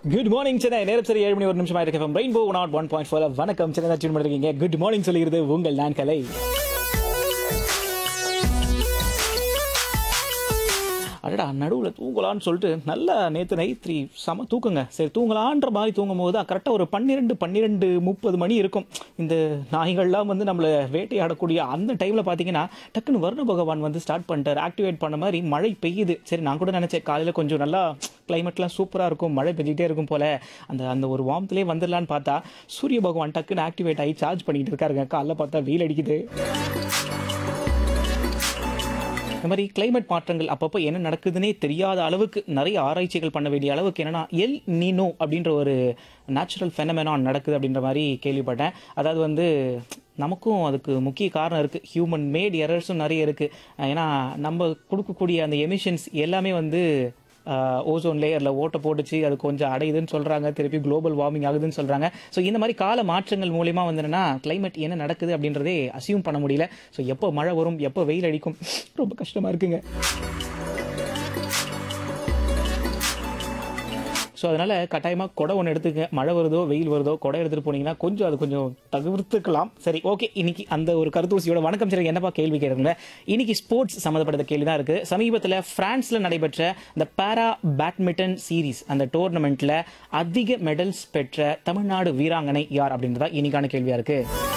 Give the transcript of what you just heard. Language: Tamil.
குட் மார்னிங் சென்னை நேரம் சரி ஏழு மணி ஒரு நிமிஷம் ஆயிருக்கு ரெயின்போ நாட் ஒன் பாயிண்ட் ஃபோர் வணக்கம் சென்னை தான் டியூன் பண்ணிருக்கீங்க குட் மார்னிங் சொல்லிக்கிறது உங்கள் நான் கலை அடடா நடுவில் தூங்கலான்னு சொல்லிட்டு நல்லா நேற்று நைட் த்ரீ செம தூக்குங்க சரி தூங்கலான்ற மாதிரி தூங்கும் போது தான் கரெக்டாக ஒரு பன்னிரெண்டு பன்னிரெண்டு முப்பது மணி இருக்கும் இந்த நாய்கள்லாம் வந்து நம்மளை வேட்டையாடக்கூடிய அந்த டைமில் பார்த்தீங்கன்னா டக்குன்னு வருண பகவான் வந்து ஸ்டார்ட் பண்ணிட்டார் ஆக்டிவேட் பண்ண மாதிரி மழை பெய்யுது சரி நான் கூட நினச்சேன் காலையில் கொஞ்சம் நல்லா கிளைமேட்லாம் சூப்பராக இருக்கும் மழை பெஞ்சிக்கிட்டே இருக்கும் போல அந்த அந்த ஒரு வார்ம்த்லேயே வந்துடலான்னு பார்த்தா சூரிய பகவான் டக்குன்னு ஆக்டிவேட் ஆகி சார்ஜ் பண்ணிட்டு இருக்காருங்க காலைல பார்த்தா வெயில் அடிக்குது இந்த மாதிரி கிளைமேட் மாற்றங்கள் அப்பப்போ என்ன நடக்குதுன்னே தெரியாத அளவுக்கு நிறைய ஆராய்ச்சிகள் பண்ண வேண்டிய அளவுக்கு என்னன்னா எல் நீனோ அப்படின்ற ஒரு நேச்சுரல் ஃபெனமெனான் நடக்குது அப்படின்ற மாதிரி கேள்விப்பட்டேன் அதாவது வந்து நமக்கும் அதுக்கு முக்கிய காரணம் இருக்குது ஹியூமன் மேட் எரர்ஸும் நிறைய இருக்குது ஏன்னா நம்ம கொடுக்கக்கூடிய அந்த எமிஷன்ஸ் எல்லாமே வந்து ஓசோன் லேயரில் ஓட்டை போட்டுச்சு அது கொஞ்சம் அடையுதுன்னு சொல்கிறாங்க திருப்பி குளோபல் வார்மிங் ஆகுதுன்னு சொல்கிறாங்க ஸோ இந்த மாதிரி கால மாற்றங்கள் மூலயமா வந்து என்னன்னா கிளைமேட் என்ன நடக்குது அப்படின்றதே அசியூம் பண்ண முடியல ஸோ எப்போ மழை வரும் எப்போ வெயில் அடிக்கும் ரொம்ப கஷ்டமாக இருக்குங்க ஸோ அதனால் கட்டாயமாக குடை ஒன்று எடுத்துக்க மழை வருதோ வெயில் வருதோ குடை எடுத்துகிட்டு போனீங்கன்னா கொஞ்சம் அது கொஞ்சம் தவிர்த்துக்கலாம் சரி ஓகே இன்னைக்கு அந்த ஒரு கருத்தூசியோட வணக்கம் சரி என்னப்பா கேள்வி கேட்குறீங்க இன்னைக்கு ஸ்போர்ட்ஸ் சம்மந்தப்பட்ட கேள்வி தான் இருக்குது சமீபத்தில் ஃப்ரான்ஸில் நடைபெற்ற இந்த பேரா பேட்மிண்டன் சீரீஸ் அந்த டோர்னமெண்ட்டில் அதிக மெடல்ஸ் பெற்ற தமிழ்நாடு வீராங்கனை யார் அப்படின்றதா இன்னைக்கான கேள்வியாக இருக்குது